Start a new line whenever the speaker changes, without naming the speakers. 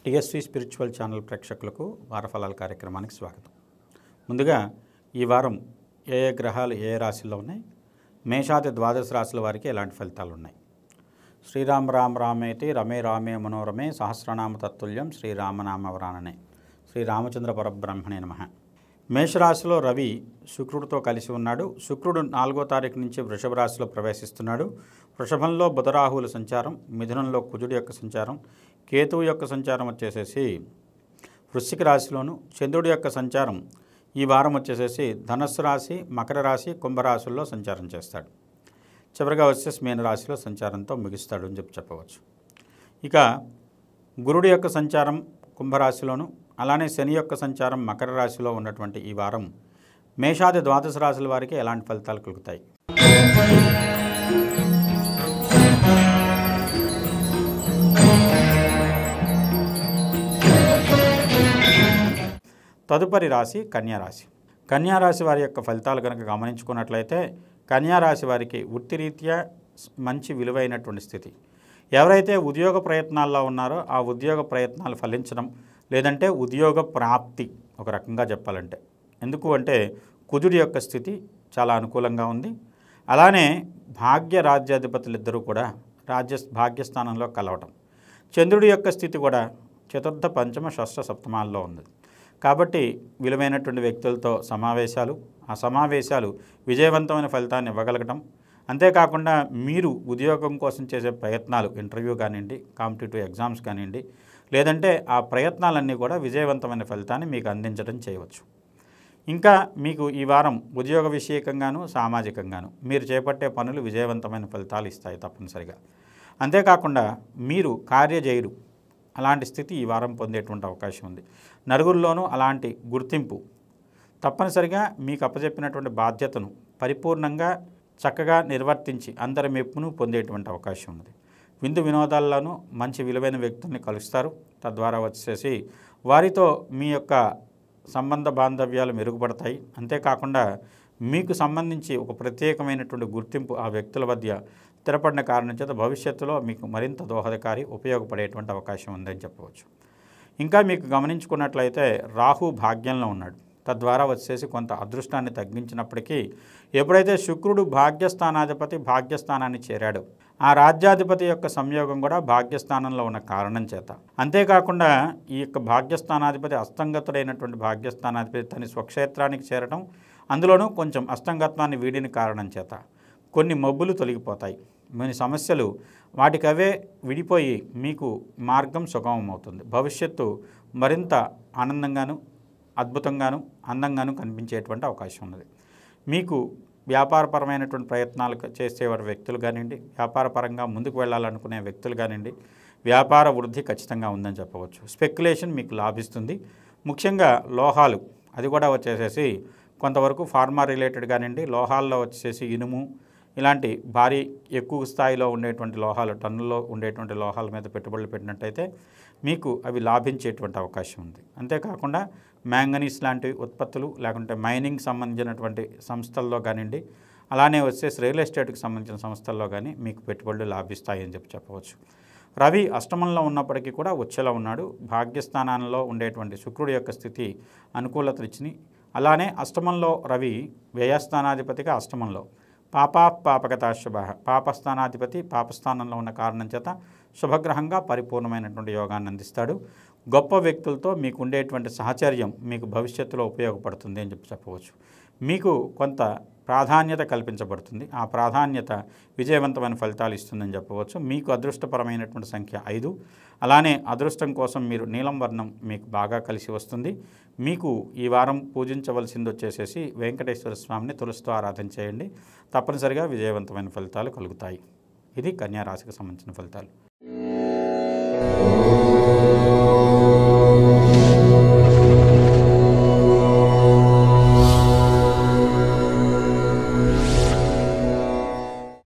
TSV spiritual channel ప్రేక్షకులకు వారఫలాల కార్యక్రమానికి స్వాగతం ముందుగా ఈ వారం ఏ ఏ గ్రహాలు ఏ ఏ రాశిలో ఉన్నాయి మేషాది ద్వాదశ రాశుల వారికి ఎలాంటి ఫలితాలు ఉన్నాయి శ్రీరామ రామ రామేతి రమే రామే మనోరమే సహస్రనామ తత్తుల్యం శ్రీరామనామ వరాననే శ్రీ రామచంద్ర పరబ్రహ్మణే నమ మేషరాశిలో రవి శుక్రుడితో కలిసి ఉన్నాడు శుక్రుడు నాలుగో తారీఖు నుంచి వృషభ రాశిలో ప్రవేశిస్తున్నాడు వృషభంలో బుధరాహువుల సంచారం మిథునంలో కుజుడి యొక్క సంచారం కేతువు యొక్క సంచారం వచ్చేసేసి వృశ్చిక రాశిలోను చంద్రుడి యొక్క సంచారం ఈ వారం వచ్చేసేసి ధనస్సు రాశి మకర రాశి కుంభరాశుల్లో సంచారం చేస్తాడు చివరిగా వచ్చేసి మీన రాశిలో సంచారంతో ముగిస్తాడు అని చెప్పి చెప్పవచ్చు ఇక గురుడి యొక్క సంచారం కుంభరాశిలోను అలానే శని యొక్క సంచారం మకర రాశిలో ఉన్నటువంటి ఈ వారం మేషాది ద్వాదశ రాశుల వారికి ఎలాంటి ఫలితాలు కలుగుతాయి తదుపరి రాశి కన్యారాశి కన్యారాశి వారి యొక్క ఫలితాలు కనుక గమనించుకున్నట్లయితే కన్యారాశి వారికి వృత్తిరీత్యా మంచి విలువైనటువంటి స్థితి ఎవరైతే ఉద్యోగ ప్రయత్నాల్లో ఉన్నారో ఆ ఉద్యోగ ప్రయత్నాలు ఫలించడం లేదంటే ఉద్యోగ ప్రాప్తి ఒక రకంగా చెప్పాలంటే ఎందుకు అంటే కుజుడి యొక్క స్థితి చాలా అనుకూలంగా ఉంది అలానే భాగ్య రాజ్యాధిపతులు ఇద్దరూ కూడా రాజ్య భాగ్యస్థానంలో కలవటం చంద్రుడి యొక్క స్థితి కూడా చతుర్థ పంచమ షష్ఠ సప్తమాల్లో ఉంది కాబట్టి విలువైనటువంటి వ్యక్తులతో సమావేశాలు ఆ సమావేశాలు విజయవంతమైన ఫలితాన్ని ఇవ్వగలగటం అంతేకాకుండా మీరు ఉద్యోగం కోసం చేసే ప్రయత్నాలు ఇంటర్వ్యూ కానివ్వండి కాంపిటేటివ్ ఎగ్జామ్స్ కానివ్వండి లేదంటే ఆ ప్రయత్నాలన్నీ కూడా విజయవంతమైన ఫలితాన్ని మీకు అందించడం చేయవచ్చు ఇంకా మీకు ఈ వారం ఉద్యోగ విషయకంగాను సామాజికంగాను మీరు చేపట్టే పనులు విజయవంతమైన ఫలితాలు ఇస్తాయి తప్పనిసరిగా అంతేకాకుండా మీరు కార్యజయులు అలాంటి స్థితి ఈ వారం పొందేటువంటి అవకాశం ఉంది నలుగురిలోనూ అలాంటి గుర్తింపు తప్పనిసరిగా మీకు అప్పచెప్పినటువంటి బాధ్యతను పరిపూర్ణంగా చక్కగా నిర్వర్తించి అందరి మెప్పును పొందేటువంటి అవకాశం ఉంది విందు వినోదాల్లోనూ మంచి విలువైన వ్యక్తుల్ని కలుస్తారు తద్వారా వచ్చేసి వారితో మీ యొక్క సంబంధ బాంధవ్యాలు మెరుగుపడతాయి అంతేకాకుండా మీకు సంబంధించి ఒక ప్రత్యేకమైనటువంటి గుర్తింపు ఆ వ్యక్తుల మధ్య స్థిరపడిన కారణం చేత భవిష్యత్తులో మీకు మరింత దోహదకారి ఉపయోగపడేటువంటి అవకాశం ఉందని చెప్పవచ్చు ఇంకా మీకు గమనించుకున్నట్లయితే రాహు భాగ్యంలో ఉన్నాడు తద్వారా వచ్చేసి కొంత అదృష్టాన్ని తగ్గించినప్పటికీ ఎప్పుడైతే శుక్రుడు భాగ్యస్థానాధిపతి భాగ్యస్థానాన్ని చేరాడు ఆ రాజ్యాధిపతి యొక్క సంయోగం కూడా భాగ్యస్థానంలో ఉన్న కారణం చేత అంతేకాకుండా ఈ యొక్క భాగ్యస్థానాధిపతి అస్తంగతుడైనటువంటి భాగ్యస్థానాధిపతి తన స్వక్షేత్రానికి చేరడం అందులోనూ కొంచెం అస్తంగత్వాన్ని వీడిన కారణం చేత కొన్ని మబ్బులు తొలగిపోతాయి మీ సమస్యలు వాటికవే విడిపోయి మీకు మార్గం సుగమం అవుతుంది భవిష్యత్తు మరింత ఆనందంగాను అద్భుతంగాను అందంగాను కనిపించేటువంటి అవకాశం ఉన్నది మీకు వ్యాపారపరమైనటువంటి ప్రయత్నాలు చేసేవారి వ్యక్తులు కానివ్వండి వ్యాపారపరంగా ముందుకు వెళ్ళాలనుకునే వ్యక్తులు కానివ్వండి వ్యాపార వృద్ధి ఖచ్చితంగా ఉందని చెప్పవచ్చు స్పెక్యులేషన్ మీకు లాభిస్తుంది ముఖ్యంగా లోహాలు అది కూడా వచ్చేసేసి కొంతవరకు ఫార్మా రిలేటెడ్ కానివ్వండి లోహాల్లో వచ్చేసి ఇనుము ఇలాంటి భారీ ఎక్కువ స్థాయిలో ఉండేటువంటి లోహాలు టన్నుల్లో ఉండేటువంటి లోహాల మీద పెట్టుబడులు పెట్టినట్టయితే మీకు అవి లాభించేటువంటి అవకాశం ఉంది అంతేకాకుండా మ్యాంగనీస్ లాంటి ఉత్పత్తులు లేకుంటే మైనింగ్ సంబంధించినటువంటి సంస్థల్లో కానివ్వండి అలానే వచ్చేసి రియల్ ఎస్టేట్కి సంబంధించిన సంస్థల్లో కానీ మీకు పెట్టుబడులు లాభిస్తాయని చెప్పి చెప్పవచ్చు రవి అష్టమంలో ఉన్నప్పటికీ కూడా ఉచ్చలో ఉన్నాడు భాగ్యస్థానంలో ఉండేటువంటి శుక్రుడి యొక్క స్థితి అనుకూలతనిచ్చి అలానే అష్టమంలో రవి వ్యయస్థానాధిపతిగా అష్టమంలో పాపా పాపగత శుభ పాపస్థానాధిపతి పాపస్థానంలో ఉన్న కారణం చేత శుభగ్రహంగా పరిపూర్ణమైనటువంటి యోగాన్ని అందిస్తాడు గొప్ప వ్యక్తులతో మీకు ఉండేటువంటి సహచర్యం మీకు భవిష్యత్తులో ఉపయోగపడుతుంది అని చెప్పి చెప్పవచ్చు మీకు కొంత ప్రాధాన్యత కల్పించబడుతుంది ఆ ప్రాధాన్యత విజయవంతమైన ఫలితాలు ఇస్తుందని చెప్పవచ్చు మీకు అదృష్టపరమైనటువంటి సంఖ్య ఐదు అలానే అదృష్టం కోసం మీరు నీలం వర్ణం మీకు బాగా కలిసి వస్తుంది మీకు ఈ వారం పూజించవలసింది వచ్చేసేసి వెంకటేశ్వర స్వామిని తులసితో ఆరాధన చేయండి తప్పనిసరిగా విజయవంతమైన ఫలితాలు కలుగుతాయి ఇది కన్యా రాశికి సంబంధించిన ఫలితాలు